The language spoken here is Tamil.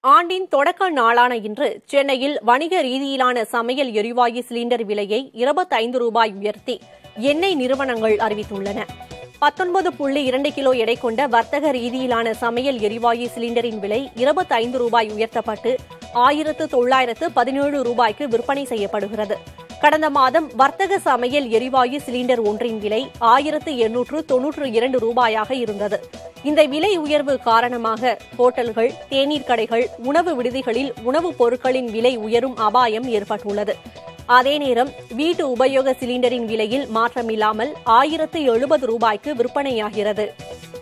ஆண்டின் தொடக்க நாளான இன்று சென்னையில் வணிக ரீதியிலான சமையல் எரிவாயு சிலிண்டர் விலையை இருபத்தைந்து ரூபாய் உயர்த்தி எண்ணெய் நிறுவனங்கள் அறிவித்துள்ளன பத்தொன்பது புள்ளி இரண்டு கிலோ எடை கொண்ட வர்த்தக ரீதியிலான சமையல் எரிவாயு சிலிண்டரின் விலை இருபத்தைந்து ரூபாய் உயர்த்தப்பட்டு ஆயிரத்து தொள்ளாயிரத்து பதினேழு ரூபாய்க்கு விற்பனை செய்யப்படுகிறது கடந்த மாதம் வர்த்தக சமையல் எரிவாயு சிலிண்டர் ஒன்றின் விலை ஆயிரத்து எண்ணூற்று தொன்னூற்று இரண்டு ரூபாயாக இருந்தது இந்த விலை உயர்வு காரணமாக ஹோட்டல்கள் தேநீர் கடைகள் உணவு விடுதிகளில் உணவுப் பொருட்களின் விலை உயரும் அபாயம் ஏற்பட்டுள்ளது அதே நேரம் வீட்டு உபயோக சிலிண்டரின் விலையில் மாற்றமில்லாமல் ஆயிரத்து எழுபது ரூபாய்க்கு விற்பனையாகிறது